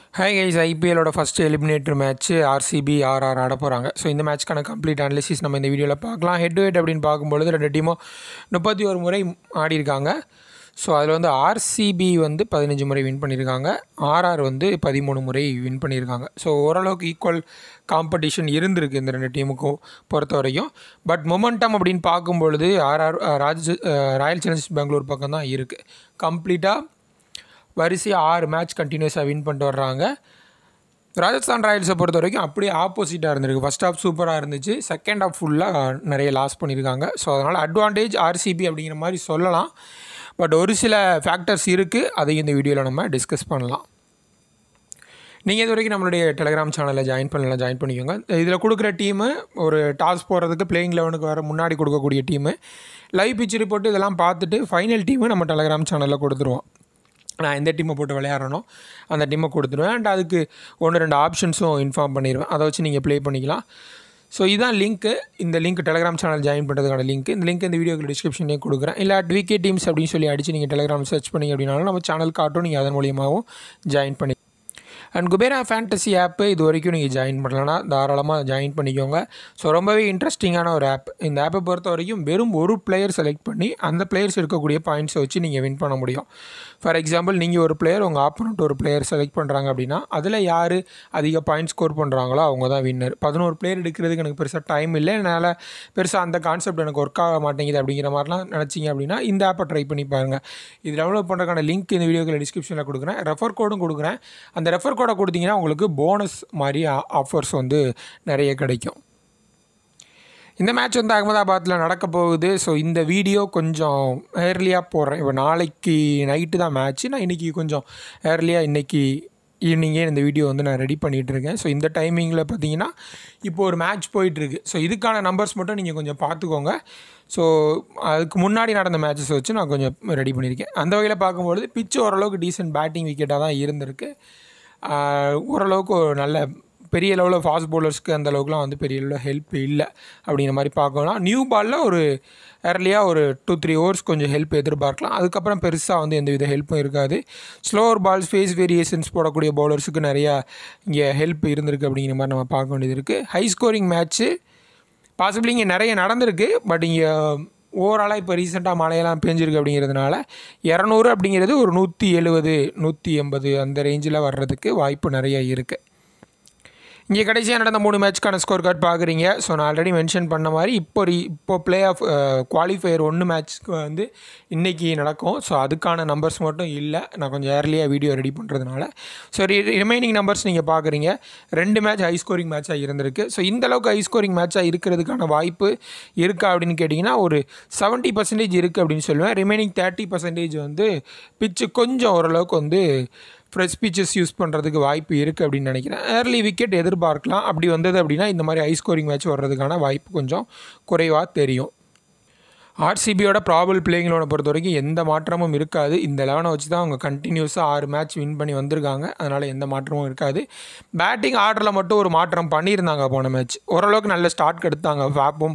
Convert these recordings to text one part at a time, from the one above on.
hi guys ஐபிஎலோட first eliminator match RCB RR ஆட போகிறாங்க ஸோ இந்த மேட்ச்க்கான கம்ப்ளீட் அனாலிசிஸ் நம்ம இந்த வீடியோவில் பார்க்கலாம் ஹெட் டு ஹெட் அப்படின்னு பார்க்கும்பொழுது ரெண்டு டீமும் முப்பத்தி ஒரு முறை ஆடி இருக்காங்க ஸோ அதில் வந்து ஆர்சிபி வந்து பதினஞ்சு முறை வின் பண்ணியிருக்காங்க ஆர்ஆர் வந்து பதிமூணு முறை வின் பண்ணியிருக்காங்க ஸோ ஓரளவுக்கு ஈக்குவல் காம்படிஷன் இருந்திருக்கு இந்த ரெண்டு டீமுக்கும் பொறுத்த வரைக்கும் பட் மொமெண்டம் அப்படின்னு பார்க்கும்பொழுது RR Raj Royal Challengers Bangalore பக்கம் தான் இருக்குது கம்ப்ளீட்டாக வரிசையாக ஆறு மேட்ச் கண்டினியூஸாக வின் பண்ணிட்டு வர்றாங்க ராஜஸ்தான் ராயல்ஸை பொறுத்த வரைக்கும் அப்படியே ஆப்போசிட்டாக இருந்திருக்கு ஃபஸ்ட் ஹாஃப் சூப்பராக இருந்துச்சு செகண்ட் ஹாஃப் ஃபுல்லாக நிறைய லாஸ் பண்ணியிருக்காங்க ஸோ அதனால் அட்வான்டேஜ் ஆர்சிபி அப்படிங்கிற மாதிரி சொல்லலாம் பட் ஒரு சில ஃபேக்டர்ஸ் இருக்குது அதையும் இந்த வீடியோவில் நம்ம டிஸ்கஸ் பண்ணலாம் நீங்கள் இது வரைக்கும் நம்மளுடைய டெலிகிராம் சேனலில் ஜாயின் பண்ணலாம் ஜாயின் பண்ணிக்கோங்க இதில் கொடுக்குற டீமு ஒரு டாஸ் போகிறதுக்கு பிளேயிங் லெவனுக்கு வர முன்னாடி கொடுக்கக்கூடிய டீமு லைவ் பிச் ரிப்போர்ட் இதெல்லாம் பார்த்துட்டு ஃபைனல் டீமு நம்ம டெலிகிராம் சேனலில் கொடுத்துருவோம் நான் எந்த டீமை போட்டு விளையாடுறனோ அந்த டீமை கொடுத்துருவேன் அண்ட் அதுக்கு ஒன்று ரெண்டு ஆப்ஷன்ஸும் இன்ஃபார்ம் பண்ணிடுவேன் அதை வச்சு நீங்கள் ப்ளே பண்ணிக்கலாம் ஸோ இதுதான் லிங்க்கு இந்த லிங்க் டெலிகிராம் சேனல் ஜாயின் பண்ணுறதுக்கான லிங்க் இந்த லிங்க் இந்த வீடியோக்கு டிஸ்கிரிப்ஷன்லேயே கொடுக்குறேன் இல்லை ட்விகே டீம்ஸ் அப்படின்னு சொல்லி அடித்து நீங்கள் டெலிகிராம் சர்ச் பண்ணிங்க அப்படின்னாலும் நம்ம சேனல் காட்டும் நீங்கள் அதன் மூலியமாகவும் ஜாயின் பண்ணி அண்ட் குபேரா ஃபேண்டசி ஆப்பு இது வரைக்கும் நீங்கள் ஜாயின் பண்ணலன்னா தாராளமாக ஜாயின் பண்ணிக்கோங்க ஸோ ரொம்பவே இன்ட்ரெஸ்டிங்கான ஒரு ஆப் இந்த ஆப்பை பொறுத்த வரைக்கும் வெறும் ஒரு பிளேயர் செலக்ட் பண்ணி அந்த பிளேயர்ஸ் இருக்கக்கூடிய பாயிண்ட்ஸை வச்சு நீங்கள் வின் பண்ண முடியும் ஃபார் எக்ஸாம்பிள் நீங்கள் ஒரு பிளேயர் உங்கள் ஆப்போனண்ட் ஒரு பிளேயர் செலக்ட் பண்ணுறாங்க அப்படின்னா அதில் யார் அதிக பாயிண்ட் ஸ்கோர் பண்ணுறாங்களோ அவங்க தான் வின்னர் பதினோரு பிளேயர் எடுக்கிறதுக்கு எனக்கு பெருசாக டைம் இல்லை என்னால் பெருசாக அந்த கான்செப்ட் எனக்கு ஒர்க் ஆக மாட்டேங்குது அப்படிங்கிற மாதிரிலாம் நினச்சிங்க அப்படின்னா இந்த ஆப்பை ட்ரை பண்ணி பாருங்கள் இது டவுன்லோட் பண்ணுறதுக்கான லிங்க் இந்த வீடியோக்கு டிஸ்கிரிப்ஷனில் கொடுக்குறேன் ரெஃபர் கோடும் கொடுக்குறேன் அந்த ரெஃபர் கோடை கொடுத்தீங்கன்னா உங்களுக்கு போனஸ் மாதிரி ஆஃபர்ஸ் வந்து நிறைய கிடைக்கும் இந்த மேட்ச் வந்து அகமதாபாத்தில் நடக்க போகுது ஸோ இந்த வீடியோ கொஞ்சம் ஏர்லியாக போடுறேன் இப்போ நாளைக்கு நைட்டு தான் மேட்ச்சு நான் இன்றைக்கி கொஞ்சம் ஏர்லியாக இன்றைக்கி ஈவினிங்கே இந்த வீடியோ வந்து நான் ரெடி பண்ணிகிட்டு இருக்கேன் ஸோ இந்த டைமிங்கில் பார்த்தீங்கன்னா இப்போ ஒரு மேட்ச் போயிட்டுருக்கு ஸோ இதுக்கான நம்பர்ஸ் மட்டும் நீங்கள் கொஞ்சம் பார்த்துக்கோங்க ஸோ அதுக்கு முன்னாடி நடந்த மேட்சஸ் வச்சு நான் கொஞ்சம் ரெடி பண்ணியிருக்கேன் அந்த வகையில் பார்க்கும்பொழுது பிச்சு ஓரளவுக்கு டீசென்ட் பேட்டிங் விக்கெட்டாக தான் இருந்திருக்கு ஓரளவுக்கு ஒரு நல்ல பெரிய லெவலில் ஃபாஸ்ட் பவுலர்ஸ்க்கு அந்த அளவுக்குலாம் வந்து பெரிய லெவலில் ஹெல்ப் இல்லை அப்படிங்கிற மாதிரி பார்க்கலாம் நியூ பாலில் ஒரு ஏர்லியாக ஒரு டூ த்ரீ ஓவர்ஸ் கொஞ்சம் ஹெல்ப் எதிர்பார்க்கலாம் அதுக்கப்புறம் பெருசாக வந்து எந்த வித ஹெல்ப்பும் இருக்காது ஸ்லோவர் பால்ஸ் ஃபேஸ் வேரியேஷன்ஸ் போடக்கூடிய பவுலர்ஸுக்கு நிறையா இங்கே ஹெல்ப் இருந்திருக்கு அப்படிங்கிற மாதிரி நம்ம பார்க்க வேண்டியது இருக்குது ஹை ஸ்கோரிங் மேட்ச்சு பாசிபிளி இங்கே நிறைய நடந்திருக்கு பட் இங்கே ஓவராலாக இப்போ ரீசெண்டாக மழையெல்லாம் பெஞ்சிருக்கு அப்படிங்கிறதுனால இரநூறு அப்படிங்கிறது ஒரு நூற்றி எழுபது நூற்றி எண்பது அந்த ரேஞ்சில் வர்றதுக்கு வாய்ப்பு நிறைய இருக்குது இங்கே கடைசியாக நடந்த மூணு மேட்ச்க்கான ஸ்கோர் கார்டு பார்க்குறீங்க ஸோ நான் ஆல்ரெடி மென்ஷன் பண்ண மாதிரி இப்போ இப்போ பிளே ஆஃப் குவாலிஃபயர் ஒன்று மேட்ச்க்கு வந்து இன்றைக்கி நடக்கும் ஸோ அதுக்கான நம்பர்ஸ் மட்டும் இல்லை நான் கொஞ்சம் ஏர்லியாக வீடியோ ரெடி பண்ணுறதுனால ஸோ ரிமைனிங் நம்பர்ஸ் நீங்கள் பார்க்குறீங்க ரெண்டு மேட்ச் ஹை ஸ்கோரிங் மேட்சாக இருந்திருக்கு ஸோ இந்த அளவுக்கு ஹை ஸ்கோரிங் மேட்சாக இருக்கிறதுக்கான வாய்ப்பு இருக்கா அப்படின்னு கேட்டிங்கன்னா ஒரு செவன்ட்டி பர்சன்டேஜ் இருக்குது அப்படின்னு சொல்லுவேன் ரிமைனிங் தேர்ட்டி பர்சன்டேஜ் வந்து பிச்சு கொஞ்சம் ஓரளவுக்கு வந்து ஃப்ரெஷ் பிச்சஸ் யூஸ் பண்ணுறதுக்கு வாய்ப்பு இருக்குது அப்படின்னு நினைக்கிறேன் ஏர்லி விக்கெட் எதிர்பார்க்கலாம் அப்படி வந்தது அப்படின்னா இந்த மாதிரி ஹை ஸ்கோரிங் மேட்ச் வர்றதுக்கான வாய்ப்பு கொஞ்சம் குறைவாக தெரியும் ஆர்சிபியோட ப்ராபல் பிளேயிங்களோட பொறுத்த வரைக்கும் எந்த மாற்றமும் இருக்காது இந்த லெவனை வச்சு தான் அவங்க கண்டினியூஸாக ஆறு மேட்ச் வின் பண்ணி வந்திருக்காங்க அதனால் எந்த மாற்றமும் இருக்காது பேட்டிங் ஆர்டரில் மட்டும் ஒரு மாற்றம் பண்ணியிருந்தாங்க போன மேட்ச் ஓரளவுக்கு நல்ல ஸ்டார்ட் எடுத்தாங்க ஃபேப்பும்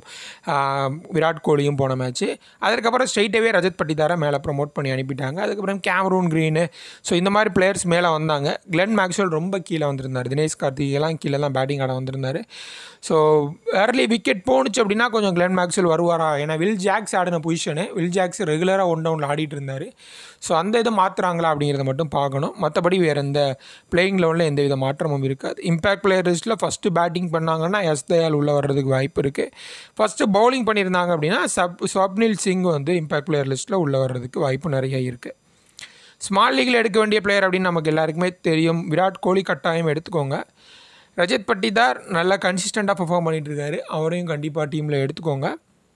விராட் கோலியும் போன மேட்ச்சு அதுக்கப்புறம் ஸ்ட்ரெயிட்டாகவே ரஜத் பட்டிதாரை மேலே ப்ரொமோட் பண்ணி அனுப்பிட்டாங்க அதுக்கப்புறம் கேமரூன் க்ரீனு ஸோ இந்த மாதிரி பிளேயர்ஸ் மேலே வந்தாங்க கிளென் மேக்ஸ்வெல் ரொம்ப கீழே வந்திருந்தார் தினேஷ் கார்த்திகெல்லாம் கீழெல்லாம் பேட்டிங் ஆட வந்திருந்தார் ஸோ ஏர்லி விக்கெட் போணுச்சு அப்படின்னா கொஞ்சம் கிளென் மேக்ஸ்வெல் வருவாரா ஏன்னா வில் ஜாக்ஸ் ஆடின பொசிஷனு வில் ஜாக்ஸ் ரெகுலராக ஒன் டவுனில் ஆடிட்டு இருந்தார் ஸோ அந்த இதை மாற்றுறாங்களா அப்படிங்கிறத மட்டும் பார்க்கணும் மற்றபடி வேறு எந்த பிளேயிங் லெவலில் எந்த வித மாற்றமும் இருக்காது இம்பேக்ட் பிளேயர் லிஸ்ட்டில் ஃபஸ்ட்டு பேட்டிங் பண்ணாங்கன்னா எஸ் தயால் உள்ளே வர்றதுக்கு வாய்ப்பு இருக்குது ஃபஸ்ட்டு பவுலிங் பண்ணியிருந்தாங்க அப்படின்னா சப் ஸ்வப்னில் சிங் வந்து இம்பேக்ட் பிளேயர் லிஸ்ட்டில் உள்ளே வர்றதுக்கு வாய்ப்பு நிறைய இருக்குது ஸ்மால் லீகில் எடுக்க வேண்டிய பிளேயர் அப்படின்னு நமக்கு எல்லாருக்குமே தெரியும் விராட் கோலி கட்டாயம் எடுத்துக்கோங்க ரஜத் பட்டிதார் நல்லா கன்சிஸ்டண்ட்டாக பர்ஃபார்ம் பண்ணிகிட்ருக்காரு அவரையும் கண்டிப்பாக டீமில் எடுத்துக்கோங்க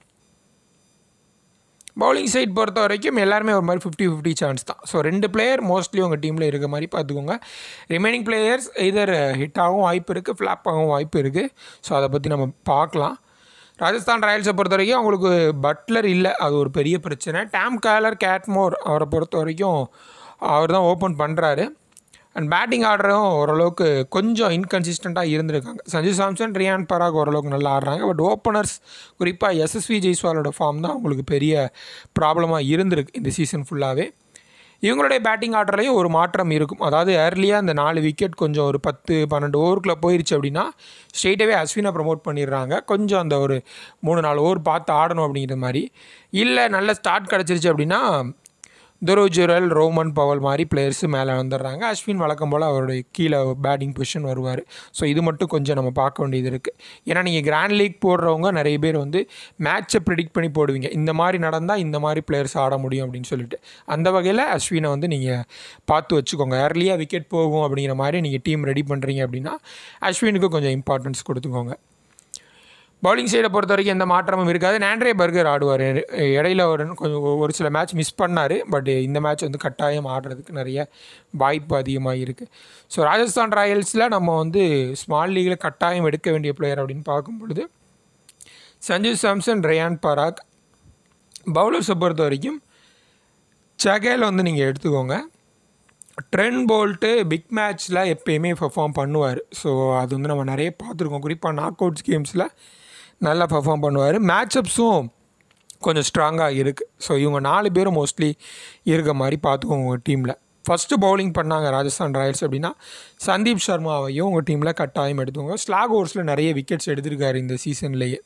பவுலிங் சைட் பொறுத்த வரைக்கும் எல்லாருமே ஒரு மாதிரி ஃபிஃப்டி ஃபிஃப்டி சான்ஸ் தான் ஸோ ரெண்டு பிளேயர் மோஸ்ட்லி உங்கள் டீமில் இருக்க மாதிரி பார்த்துக்கோங்க ரிமைனிங் பிளேயர்ஸ் இதர் ஹிட்டாகவும் வாய்ப்பு இருக்குது ஃப்ளாப்பாகவும் வாய்ப்பு இருக்குது ஸோ அதை பற்றி நம்ம பார்க்கலாம் ராஜஸ்தான் ராயல்ஸை பொறுத்த வரைக்கும் அவங்களுக்கு பட்லர் இல்லை அது ஒரு பெரிய பிரச்சனை டேம் கேலர் கேட்மோர் அவரை பொறுத்த வரைக்கும் அவர் தான் ஓப்பன் பண்ணுறாரு அண்ட் பேட்டிங் ஆடுறதும் ஓரளவுக்கு கொஞ்சம் இன்கன்சிஸ்டண்ட்டாக இருந்திருக்காங்க சஞ்சு சாம்சன் ரியான் பராக் ஓரளவுக்கு நல்லா ஆடுறாங்க பட் ஓப்பனர்ஸ் குறிப்பாக எஸ்எஸ்வி ஜெய்ஸ்வாலோட ஃபார்ம் தான் அவங்களுக்கு பெரிய ப்ராப்ளமாக இருந்திருக்கு இந்த சீசன் ஃபுல்லாகவே இவங்களுடைய பேட்டிங் ஆர்டர்லையும் ஒரு மாற்றம் இருக்கும் அதாவது ஏர்லியாக அந்த நாலு விக்கெட் கொஞ்சம் ஒரு பத்து பன்னெண்டு ஓவருக்குள்ளே போயிருச்சு அப்படின்னா ஸ்ட்ரெயிட்டாகவே அஸ்வினை ப்ரமோட் பண்ணிடுறாங்க கொஞ்சம் அந்த ஒரு மூணு நாலு ஓவர் பார்த்து ஆடணும் அப்படிங்கிற மாதிரி இல்லை நல்ல ஸ்டார்ட் கிடச்சிருச்சு அப்படின்னா துரோஜுரல் ரோமன் பவல் மாதிரி பிளேயர்ஸு மேலே வந்துடுறாங்க அஸ்வின் வழக்கம் போல் அவருடைய கீழே பேட்டிங் பொசிஷன் வருவார் ஸோ இது மட்டும் கொஞ்சம் நம்ம பார்க்க வேண்டியது இருக்குது ஏன்னா நீங்கள் கிராண்ட் லீக் போடுறவங்க நிறைய பேர் வந்து மேட்சை ப்ரிடிக்ட் பண்ணி போடுவீங்க இந்த மாதிரி நடந்தால் இந்த மாதிரி பிளேயர்ஸ் ஆட முடியும் அப்படின்னு சொல்லிட்டு அந்த வகையில் அஸ்வினை வந்து நீங்கள் பார்த்து வச்சுக்கோங்க ஏர்லியாக விக்கெட் போகும் அப்படிங்கிற மாதிரி நீங்கள் டீம் ரெடி பண்ணுறீங்க அப்படின்னா அஸ்வினுக்கு கொஞ்சம் இம்பார்ட்டன்ஸ் கொடுத்துக்கோங்க பவுலிங் சைடை பொறுத்த வரைக்கும் எந்த மாற்றமும் இருக்காது நாண்ட்ரே பர்கர் ஆடுவார் இடையில ஒரு கொஞ்சம் ஒரு சில மேட்ச் மிஸ் பண்ணார் பட் இந்த மேட்ச் வந்து கட்டாயம் ஆடுறதுக்கு நிறைய வாய்ப்பு அதிகமாக இருக்குது ஸோ ராஜஸ்தான் ராயல்ஸில் நம்ம வந்து ஸ்மால் லீகில் கட்டாயம் எடுக்க வேண்டிய பிளேயர் அப்படின்னு பார்க்கும் பொழுது சஞ்சு சாம்சன் ரயான் பராக் பவுலர்ஸை பொறுத்த வரைக்கும் சகேல் வந்து நீங்கள் எடுத்துக்கோங்க ட்ரெண்ட் போல்ட்டு பிக் மேட்ச்சில் எப்பயுமே பெர்ஃபார்ம் பண்ணுவார் ஸோ அது வந்து நம்ம நிறைய பார்த்துருக்கோம் குறிப்பாக நாக் அவுட்ஸ் கேம்ஸில் நல்லா பெர்ஃபார்ம் பண்ணுவார் மேட்சப்ஸும் கொஞ்சம் ஸ்ட்ராங்காக இருக்குது ஸோ இவங்க நாலு பேரும் மோஸ்ட்லி இருக்க மாதிரி பார்த்துக்கோங்க உங்கள் டீமில் ஃபஸ்ட்டு பவுலிங் பண்ணாங்க ராஜஸ்தான் ராயல்ஸ் அப்படின்னா சந்தீப் சர்மாவையும் உங்கள் டீமில் கட்டாயம் எடுத்துக்கோங்க ஸ்லாக் ஓவர்ஸில் நிறைய விக்கெட்ஸ் எடுத்திருக்காரு இந்த சீசன்லேயே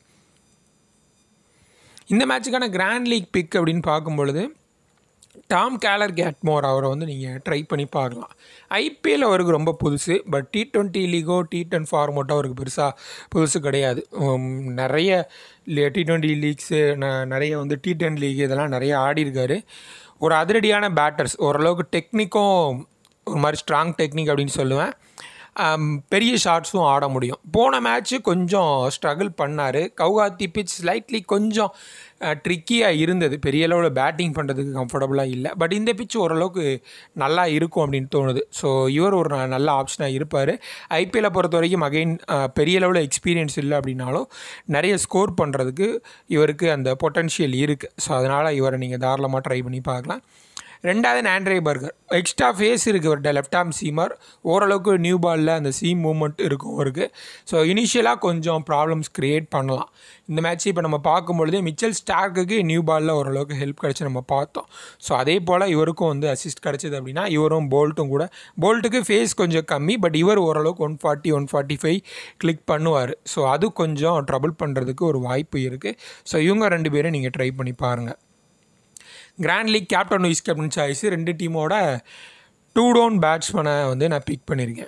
இந்த மேட்சுக்கான கிராண்ட் லீக் பிக் அப்படின்னு பார்க்கும் பொழுது டாம் கேலர் கேட்மோர் அவரை வந்து நீங்கள் ட்ரை பண்ணி பார்க்கலாம் ஐபிஎல் அவருக்கு ரொம்ப புதுசு பட் டி ட்வெண்ட்டி லீகோ டி டென் ஃபார்மோட்டோ அவருக்கு பெருசாக புதுசு கிடையாது நிறைய டி ட்வெண்ட்டி லீக்ஸு நிறைய வந்து டி டென் லீக் இதெல்லாம் நிறைய ஆடிருக்காரு ஒரு அதிரடியான பேட்டர்ஸ் ஓரளவுக்கு டெக்னிக்கும் ஒரு மாதிரி ஸ்ட்ராங் டெக்னிக் அப்படின்னு சொல்லுவேன் பெரிய ஷாட்ஸும் ஆட முடியும் போன மேட்ச்சு கொஞ்சம் ஸ்ட்ரகிள் பண்ணார் கவுகாத்தி பிச் ஸ்லைட்லி கொஞ்சம் ட்ரிக்கியாக இருந்தது பெரிய அளவில் பேட்டிங் பண்ணுறதுக்கு கம்ஃபர்டபுளாக இல்லை பட் இந்த பிச் ஓரளவுக்கு நல்லா இருக்கும் அப்படின்னு தோணுது ஸோ இவர் ஒரு நல்ல ஆப்ஷனாக இருப்பார் ஐபிஎல்லை பொறுத்த வரைக்கும் அகைன் பெரிய அளவில் எக்ஸ்பீரியன்ஸ் இல்லை அப்படின்னாலும் நிறைய ஸ்கோர் பண்ணுறதுக்கு இவருக்கு அந்த பொட்டன்ஷியல் இருக்குது ஸோ அதனால் இவரை நீங்கள் தாராளமாக ட்ரை பண்ணி பார்க்கலாம் ரெண்டாவது ஆண்ட்ரே பர்கர் எக்ஸ்ட்ரா ஃபேஸ் இருக்குது அவர்கிட்ட லெஃப்ட் ஆர்ம் சீமர் ஓரளவுக்கு நியூ பாலில் அந்த சீம் மூமெண்ட் இருக்கும் அவருக்கு ஸோ இனிஷியலாக கொஞ்சம் ப்ராப்ளம்ஸ் க்ரியேட் பண்ணலாம் இந்த மேட்ச் இப்போ நம்ம பார்க்கும்பொழுது மிச்சல் ஸ்டார்க்குக்கு நியூ பாலில் ஓரளவுக்கு ஹெல்ப் கிடச்சி நம்ம பார்த்தோம் ஸோ அதே போல் இவருக்கும் வந்து அசிஸ்ட் கிடச்சிது அப்படின்னா இவரும் போல்ட்டும் கூட போல்ட்டுக்கு ஃபேஸ் கொஞ்சம் கம்மி பட் இவர் ஓரளவுக்கு one forty one forty five click பண்ணுவார் ஸோ அது கொஞ்சம் ட்ரபிள் பண்ணுறதுக்கு ஒரு வாய்ப்பு இருக்குது ஸோ இவங்க ரெண்டு பேரும் நீங்கள் ட்ரை பண்ணி பாருங்கள் grand league captain vice captain choice ரெண்டு டீமோட டூ டவுன் பேட்ஸ்மேனை வந்து நான் பிக் பண்ணியிருக்கேன்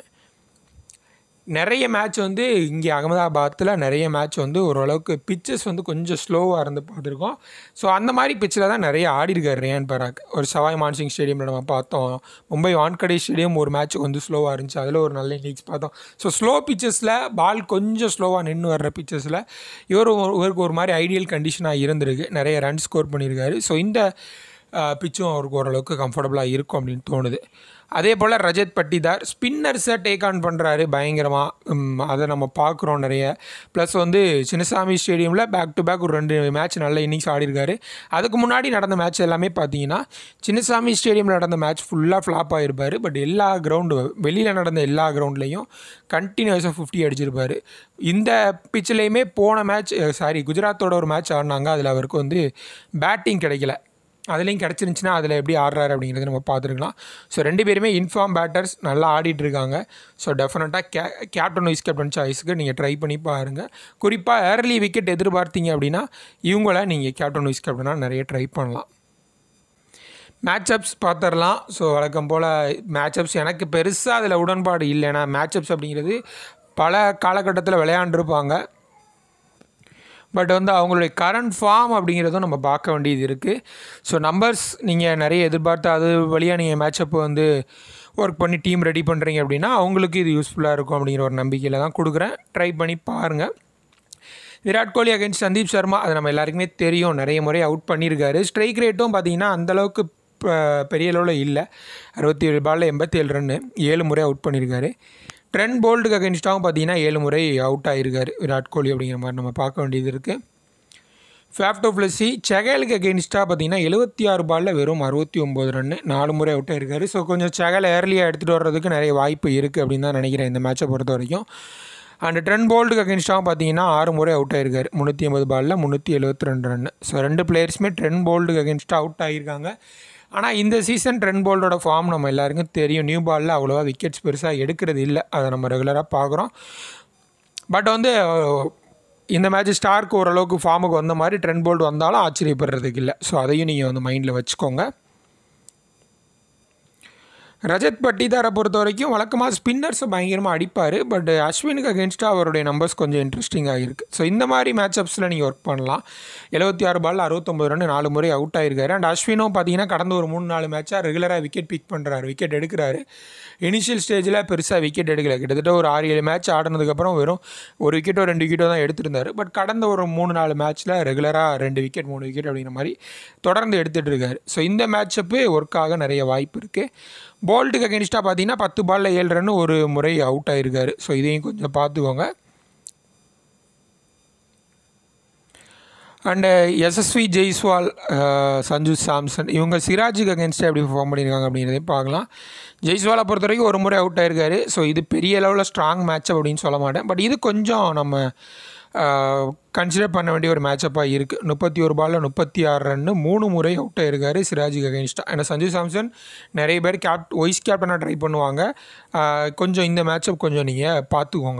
நிறைய மேட்ச் வந்து இங்கே அகமதாபாத்தில் நிறைய மேட்ச் வந்து ஓரளவுக்கு பிச்சஸ் வந்து கொஞ்சம் ஸ்லோவாக இருந்து பார்த்துருக்கோம் ஸோ அந்த மாதிரி பிச்சில் தான் நிறைய ஆடிருக்கார் ரேன் பராக் ஒரு சவாய் மான்சிங் ஸ்டேடியமில் நம்ம பார்த்தோம் மும்பை வான்கடே ஸ்டேடியம் ஒரு மேட்ச்சுக்கு வந்து ஸ்லோவாக இருந்துச்சு அதில் ஒரு நல்ல இன்னிங்ஸ் பார்த்தோம் ஸோ ஸ்லோ பிச்சஸில் பால் கொஞ்சம் ஸ்லோவாக நின்று வர்ற பிச்சஸில் இவர் இவருக்கு ஒரு மாதிரி ஐடியல் கண்டிஷனாக இருந்திருக்கு நிறைய ரன் ஸ்கோர் பண்ணியிருக்காரு ஸோ இந்த பிச்சும் அவருக்கு ஓரளவுக்கு கம்ஃபர்டபுளாக இருக்கும் அப்படின்னு தோணுது அதே போல் ரஜத் பட்டிதார் ஸ்பின்னர்ஸை டேக் ஆன் பண்ணுறாரு பயங்கரமாக அதை நம்ம பார்க்குறோம் நிறைய ப்ளஸ் வந்து சின்னசாமி ஸ்டேடியமில் பேக் டு பேக் ஒரு ரெண்டு மேட்ச் நல்ல இன்னிங்ஸ் ஆடிருக்காரு அதுக்கு முன்னாடி நடந்த மேட்ச் எல்லாமே பார்த்தீங்கன்னா சின்னசாமி ஸ்டேடியமில் நடந்த மேட்ச் ஃபுல்லாக ஃப்ளாப் ஆகிருப்பார் பட் எல்லா கிரவுண்டு வெளியில் நடந்த எல்லா கிரவுண்ட்லேயும் கண்டினியூஸாக ஃபிஃப்டி அடிச்சிருப்பார் இந்த பிச்சிலையுமே போன மேட்ச் சாரி குஜராத்தோட ஒரு மேட்ச் ஆடினாங்க அதில் அவருக்கு வந்து பேட்டிங் கிடைக்கல அதுலேயும் கிடச்சிருந்துச்சின்னா அதில் எப்படி ஆடுறாரு அப்படிங்கிறத நம்ம பார்த்துருக்கலாம் ஸோ ரெண்டு பேருமே இன்ஃபார்ம் பேட்டர்ஸ் நல்லா ஆடிட்டுருக்காங்க ஸோ டெஃபினட்டாக கே கேப்டன் வைஸ் கேப்டன் சாய்ஸுக்கு நீங்கள் ட்ரை பண்ணி பாருங்கள் குறிப்பாக ஏர்லி விக்கெட் எதிர்பார்த்தீங்க அப்படின்னா இவங்கள நீங்கள் கேப்டன் வைஸ் கேப்டனாக நிறைய ட்ரை பண்ணலாம் மேட்சப்ஸ் பார்த்துடலாம் ஸோ வழக்கம் போல் மேட்சப்ஸ் எனக்கு பெருசாக அதில் உடன்பாடு இல்லைனா மேட்சப்ஸ் அப்படிங்கிறது பல காலகட்டத்தில் விளையாண்டுருப்பாங்க பட் வந்து அவங்களுடைய கரண்ட் ஃபார்ம் அப்படிங்கிறதும் நம்ம பார்க்க வேண்டியது இருக்குது ஸோ நம்பர்ஸ் நீங்கள் நிறைய எதிர்பார்த்து அது வழியாக நீங்கள் மேட்சப் வந்து ஒர்க் பண்ணி டீம் ரெடி பண்ணுறீங்க அப்படின்னா அவங்களுக்கு இது யூஸ்ஃபுல்லாக இருக்கும் அப்படிங்கிற ஒரு நம்பிக்கையில் தான் கொடுக்குறேன் ட்ரை பண்ணி பாருங்கள் விராட் கோலி அகைன்ஸ்ட் சந்தீப் சர்மா அது நம்ம எல்லாருக்குமே தெரியும் நிறைய முறை அவுட் பண்ணியிருக்காரு ஸ்ட்ரைக் ரேட்டும் பார்த்தீங்கன்னா அந்தளவுக்கு பெரிய அளவில் இல்லை அறுபத்தி ஏழு பாலில் எண்பத்தி ஏழு ரன்னு ஏழு முறை அவுட் பண்ணியிருக்காரு ட்ரெண்ட் போல்டுக்கு அகேன்ஸ்டாகவும் பார்த்தீங்கன்னா ஏழு முறை அவுட் ஆகிருக்காரு விராட் கோலி அப்படிங்கிற மாதிரி நம்ம பார்க்க வேண்டியது இருக்குது ஃபேப்டோ ப்ளஸ்ஸி செகலுக்கு அகேன்ஸ்டாக பார்த்தீங்கன்னா எழுபத்தி ஆறு பாலில் வெறும் அறுபத்தி ஒம்பது ரன்னு நாலு முறை அவுட் ஆயிருக்காரு ஸோ கொஞ்சம் செகல் ஏர்லியாக எடுத்துகிட்டு வர்றதுக்கு நிறைய வாய்ப்பு இருக்குது அப்படின்னு தான் நினைக்கிறேன் இந்த மேட்சை பொறுத்த வரைக்கும் அண்ட் ட்ரெண்ட் போல்டுக்கு அகேன்ஸ்டாகவும் பார்த்தீங்கன்னா ஆறு முறை அவுட் ஆயிருக்காரு முந்நூற்றி ஐம்பது பாலில் முந்நூற்றி எழுபத்தி ரெண்டு ரன் ஸோ ரெண்டு பிளேயர்ஸுமே ட்ரெண்ட் போல்டுக்கு அகேன்ஸ்டாக அவுட் ஆகியிருக்காங்க ஆனால் இந்த சீசன் ட்ரெண்ட் போல்டோட ஃபார்ம் நம்ம எல்லாருக்கும் தெரியும் நியூ பாலில் அவ்வளோவா விக்கெட்ஸ் பெருசாக எடுக்கிறது இல்லை அதை நம்ம ரெகுலராக பார்க்குறோம் பட் வந்து இந்த மேட்ச் ஸ்டார்க்கு ஓரளவுக்கு ஃபார்முக்கு வந்த மாதிரி ட்ரெண்ட் போல்ட் வந்தாலும் ஆச்சரியப்படுறதுக்கு இல்லை ஸோ அதையும் நீங்கள் வந்து மைண்டில் வச்சுக்கோங்க ரஜத் பட்டிதாரை பொறுத்த வரைக்கும் வழக்கமாக ஸ்பின்னர்ஸை பயங்கரமாக அடிப்பார் பட் அஸ்வினுக்கு அகேன்ஸ்டாக அவருடைய நம்பர்ஸ் கொஞ்சம் இன்ட்ரெஸ்டிங்காக இருக்குது ஸோ இந்த மாதிரி மேட்சப்ஸில் நீங்கள் ஒர்க் பண்ணலாம் எழுபத்தி ஆறு பால் அறுபத்தொம்பது ரன் நாலு முறை அவுட் ஆயிருக்காரு அண்ட் அஸ்வினும் பார்த்தீங்கன்னா கடந்த ஒரு மூணு நாலு மேட்சாக ரெகுலராக விக்கெட் பிக் பண்ணுறாரு விக்கெட் எடுக்கிறாரு இனிஷியல் ஸ்டேஜில் பெருசாக விக்கெட் எடுக்கல கிட்டத்தட்ட ஒரு ஆறு ஏழு மேட்ச் ஆடினதுக்கப்புறம் வெறும் ஒரு விக்கெட்டோ ரெண்டு விக்கெட்டோ தான் எடுத்திருந்தார் பட் கடந்த ஒரு மூணு நாலு மேட்ச்சில் ரெகுலராக ரெண்டு விக்கெட் மூணு விக்கெட் அப்படிங்கிற மாதிரி தொடர்ந்து எடுத்துகிட்டு இருக்காரு ஸோ இந்த மேட்சப்பு ஒர்க் ஆக நிறைய வாய்ப்பு இருக்குது போல்ட்டுக்கு அகேன்ஸ்டாக பார்த்தீங்கன்னா பத்து பாலில் ஏழு ரன் ஒரு முறை அவுட் ஆகிருக்காரு ஸோ இதையும் கொஞ்சம் பார்த்துக்கோங்க அண்டு எஸ்எஸ்வி ஜெய்ஸ்வால் சஞ்சு சாம்சன் இவங்க சிராஜுக்கு அகேன்ஸ்டாக எப்படி பெர்ஃபார்ம் பண்ணியிருக்காங்க அப்படிங்கிறதையும் பார்க்கலாம் ஜெய்ஸ்வாலை பொறுத்த வரைக்கும் ஒரு முறை அவுட் ஆயிருக்காரு ஸோ இது பெரிய லெவலில் ஸ்ட்ராங் மேட்ச் அப்படின்னு சொல்ல மாட்டேன் பட் இது கொஞ்சம் நம்ம கன்சிடர் பண்ண வேண்டிய ஒரு மேட்சப்பாக இருக்குது முப்பத்தி ஒரு பாலில் முப்பத்தி ஆறு ரன்னு மூணு முறை அவுட் ஆயிருக்காரு சிராஜுக்கு அகேன்ஸ்டாக ஏன்னா சஞ்சு சாம்சன் நிறைய பேர் கேப் ஒய்ஸ் கேப்டனாக ட்ரை பண்ணுவாங்க கொஞ்சம் இந்த மேட்சப் கொஞ்சம் நீங்கள் பார்த்துக்கோங்க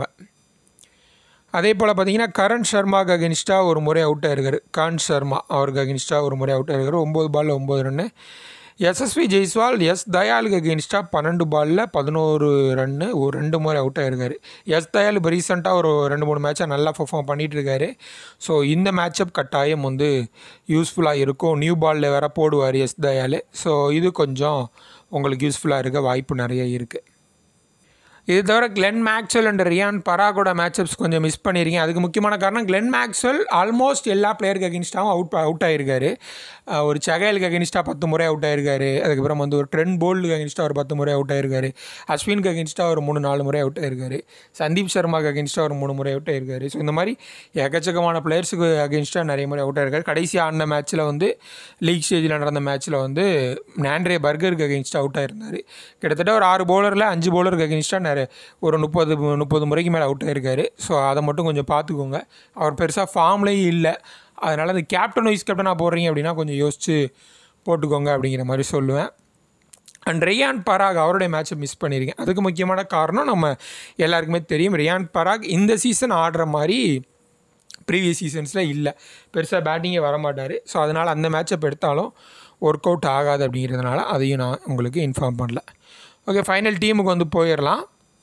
அதே போல் பார்த்தீங்கன்னா கரண் சர்மாவுக்கு அகென்ஸ்டாக ஒரு முறை அவுட் ஆயிருக்காரு கான் சர்மா அவருக்கு அகென்ஸ்டாக ஒரு முறை அவுட் ஆயிருக்காரு ஒம்பது பாலில் ஒம்பது ரன்னு எஸ்எஸ்வி ஜெய்ஸ்வால் எஸ் தயாலுக்கு அகென்ஸ்டாக பன்னெண்டு பாலில் பதினோரு ரன்னு ஒரு ரெண்டு முறை அவுட் ஆயிருக்காரு எஸ் தயால் இப்போ ரீசெண்டாக ஒரு ரெண்டு மூணு மேட்சாக நல்லா பர்ஃபார்ம் பண்ணிகிட்டு இருக்காரு ஸோ இந்த மேட்சப் கட்டாயம் வந்து யூஸ்ஃபுல்லாக இருக்கும் நியூ பாலில் வேற போடுவார் எஸ் தயால் ஸோ இது கொஞ்சம் உங்களுக்கு யூஸ்ஃபுல்லாக இருக்க வாய்ப்பு நிறைய இருக்குது இது தவிர கிளென் மேக்ஸ்வெல் அண்ட் ரியான் பராகோட மேட்சப்ஸ் கொஞ்சம் மிஸ் பண்ணியிருக்கீங்க அதுக்கு முக்கியமான காரணம் கிளென் மேக்ஸ்வெல் ஆல்மோஸ்ட் எல்லா பிளேயருக்கு அகென்ஸ்டாகவும் அவுட் அவுட் ஆகிருக்காரு ஒரு செகைலுக்கு அகென்ஸ்டாக பத்து முறை அவுட் ஆயிருக்காரு அதுக்கப்புறம் வந்து ஒரு ட்ரெண்ட் போல்டுக்கு அகென்ஸ்டாக ஒரு பத்து முறை அவுட் ஆயிருக்காரு அஸ்வினுக்கு அகென்ஸ்டாக ஒரு மூணு நாலு முறை அவுட் ஆயிருக்காரு சந்தீப் சர்மாக்கு அகென்ஸ்டாக ஒரு மூணு முறை அவுட் ஆயிருக்காரு ஸோ இந்த மாதிரி எக்கச்சக்கமான பிளேயர்ஸுக்கு அகென்ஸ்டாக நிறைய முறை அவுட் ஆயிருக்காரு கடைசி ஆடின மேட்ச்சில் வந்து லீக் ஸ்டேஜில் நடந்த மேட்ச்சில் வந்து நாண்ட்ரே பர்கருக்கு அகென்ஸ்டாக அவுட் ஆயிருந்தார் கிட்டத்தட்ட ஒரு ஆறு பவுலரில் அஞ்சு பவுலருக்கு அகென்ஸ்டாக நிறைய ஒரு முப்பது முப்பது முறைக்கு மேலே அவுட் ஆயிருக்காரு ஸோ அதை மட்டும் கொஞ்சம் பார்த்துக்கோங்க அவர் பெருசாக ஃபார்ம்லேயும் இல்லை அதனால் அந்த கேப்டன் வைஸ் கேப்டனாக போடுறீங்க அப்படின்னா கொஞ்சம் யோசித்து போட்டுக்கோங்க அப்படிங்கிற மாதிரி சொல்லுவேன் அண்ட் ரியான் பராக் அவருடைய மேட்ச்சை மிஸ் பண்ணியிருக்கேன் அதுக்கு முக்கியமான காரணம் நம்ம எல்லாருக்குமே தெரியும் ரியான் பராக் இந்த சீசன் ஆடுற மாதிரி ப்ரீவியஸ் சீசன்ஸில் இல்லை பெருசாக பேட்டிங்கே வர மாட்டார் ஸோ அதனால் அந்த மேட்சப் எடுத்தாலும் ஒர்க் அவுட் ஆகாது அப்படிங்கிறதுனால அதையும் நான் உங்களுக்கு இன்ஃபார்ம் பண்ணல ஓகே ஃபைனல் டீமுக்கு வந்து போயிடலாம்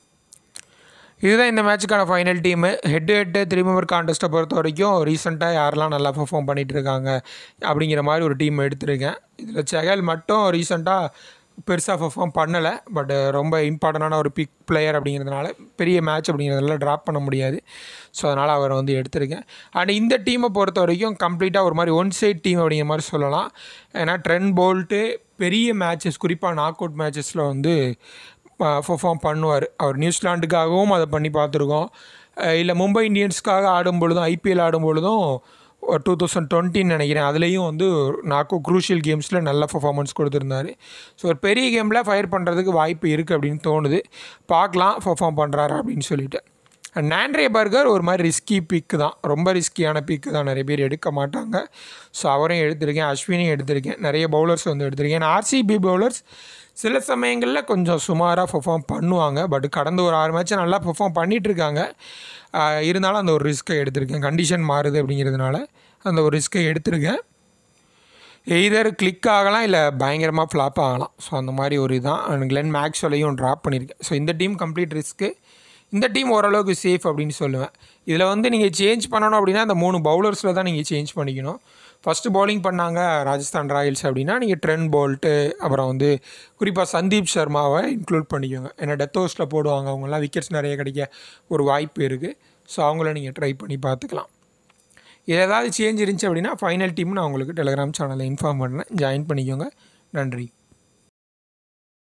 இதுதான் இந்த மேட்சுக்கான final team head to head three member கான்டெஸ்ட்டை பொறுத்த வரைக்கும் ரீசெண்டாக யாரெல்லாம் நல்லா பர்ஃபார்ம் பண்ணிகிட்டு இருக்காங்க அப்படிங்கிற மாதிரி ஒரு டீம் எடுத்திருக்கேன் இதில் செகல் மட்டும் ரீசெண்டாக பெருசாக பர்ஃபார்ம் பண்ணலை பட் ரொம்ப இம்பார்ட்டண்டான ஒரு பிக் பிளேயர் அப்படிங்கிறதுனால பெரிய மேட்ச் அப்படிங்கிறதுனால ட்ராப் பண்ண முடியாது ஸோ அதனால் அவரை வந்து எடுத்திருக்கேன் அண்ட் இந்த டீமை பொறுத்த வரைக்கும் கம்ப்ளீட்டாக ஒரு மாதிரி ஒன் சைட் டீம் அப்படிங்கிற மாதிரி சொல்லலாம் ஏன்னா ட்ரெண்ட் போல்ட்டு பெரிய மேட்சஸ் குறிப்பாக நாக் அவுட் மேட்சஸில் வந்து பர்ஃபார்ம் பண்ணுவார் அவர் நியூசிலாண்டுக்காகவும் அதை பண்ணி பார்த்துருக்கோம் இல்லை மும்பை இந்தியன்ஸ்க்காக ஆடும் பொழுதும் ஐபிஎல் ஆடும் பொழுதும் டூ தௌசண்ட் டுவெண்ட்டின்னு நினைக்கிறேன் அதுலேயும் வந்து நாக்கோ குரூஷியல் கேம்ஸில் நல்ல பர்ஃபார்மன்ஸ் கொடுத்துருந்தாரு ஸோ ஒரு பெரிய கேமில் ஃபயர் பண்ணுறதுக்கு வாய்ப்பு இருக்குது அப்படின்னு தோணுது பார்க்கலாம் பர்ஃபார்ம் பண்ணுறாரு அப்படின்னு சொல்லிட்டு நாண்ட்ரே பர்கர் ஒரு மாதிரி ரிஸ்கி பிக்கு தான் ரொம்ப ரிஸ்கியான பிக்கு தான் நிறைய பேர் எடுக்க மாட்டாங்க ஸோ அவரையும் எடுத்திருக்கேன் அஸ்வினையும் எடுத்திருக்கேன் நிறைய பவுலர்ஸ் வந்து எடுத்திருக்கேன் ஆர்சிபி பவுலர்ஸ் சில சமயங்களில் கொஞ்சம் சுமாராக பெர்ஃபார்ம் பண்ணுவாங்க பட் கடந்த ஒரு ஆறு மேட்ச்சை நல்லா பெர்ஃபார்ம் பண்ணிகிட்ருக்காங்க இருந்தாலும் அந்த ஒரு ரிஸ்க்கை எடுத்திருக்கேன் கண்டிஷன் மாறுது அப்படிங்கிறதுனால அந்த ஒரு ரிஸ்க்கை எடுத்திருக்கேன் எய்தர் கிளிக் ஆகலாம் இல்லை பயங்கரமாக ஃப்ளாப் ஆகலாம் ஸோ அந்த மாதிரி ஒரு இதான் கிளென் மேக்ஸ்வலையும் ட்ராப் பண்ணியிருக்கேன் ஸோ இந்த டீம் கம்ப்ளீட் ரிஸ்க்கு இந்த டீம் ஓரளவுக்கு சேஃப் அப்படின்னு சொல்லுவேன் இதில் வந்து நீங்கள் சேஞ்ச் பண்ணணும் அப்படின்னா அந்த மூணு பவுலர்ஸில் தான் நீங்கள் சேஞ்ச் பண்ணிக்கணும் ஃபஸ்ட்டு பவுலிங் பண்ணாங்க ராஜஸ்தான் ராயல்ஸ் அப்படின்னா நீங்கள் ட்ரெண்ட் போல்ட்டு அப்புறம் வந்து குறிப்பாக சந்தீப் சர்மாவை இன்க்ளூட் பண்ணிக்கோங்க ஏன்னா டெத் ஓவர்ஸில் போடுவாங்க அவங்களாம் விக்கெட்ஸ் நிறைய கிடைக்க ஒரு வாய்ப்பு இருக்குது ஸோ அவங்கள நீங்கள் ட்ரை பண்ணி பார்த்துக்கலாம் இது ஏதாவது சேஞ்ச் இருந்துச்சு அப்படின்னா ஃபைனல் டீம் நான் உங்களுக்கு டெலிகிராம் சேனலில் இன்ஃபார்ம் பண்ணுறேன் ஜாயின் பண்ணிக்கோங்க நன்றி